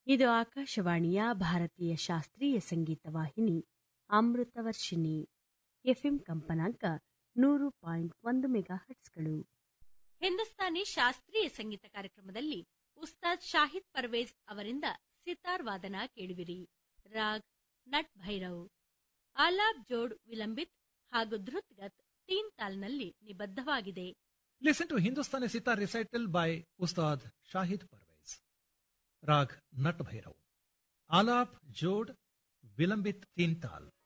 ಇದು ಆಕಾಶವಾಣಿಯ ಭಾರತೀಯ ಶಾಸ್ತ್ರೀಯ ಸಂಗೀತ ವಾಹಿನಿ ಅಮೃತವರ್ಷಿಣಿ ಎಫ್ಎಂ ಕಂಪನಾಂಕ ನೂರು ಪಾಯಿಂಟ್ ಒಂದು ಮೆಗಾ ಹಟ್ಸ್ಗಳು ಹಿಂದೂಸ್ತಾನಿ ಶಾಸ್ತ್ರೀಯ ಸಂಗೀತ ಕಾರ್ಯಕ್ರಮದಲ್ಲಿ ಉಸ್ತಾದ್ ಶಾಹಿದ್ ಪರ್ವೇಜ್ ಅವರಿಂದ ಸಿತಾರ್ ವಾದನ ಕೇಳುವಿರಿ ರಾಗ್ ನಟ್ ಭೈರವ್ ಆಲಾಬ್ ಜೋಡ್ ವಿಲಂಬಿತ್ ಹಾಗೂ drut gat ತೀನ್ ತಾಲ್ನಲ್ಲಿ ನಿಬದ್ಧವಾಗಿದೆ Listen to Hindustani Sitar recital by Ustad Shahid Parvez. Rag Nat Bhairav. Alap Jod Vilambit Tintal.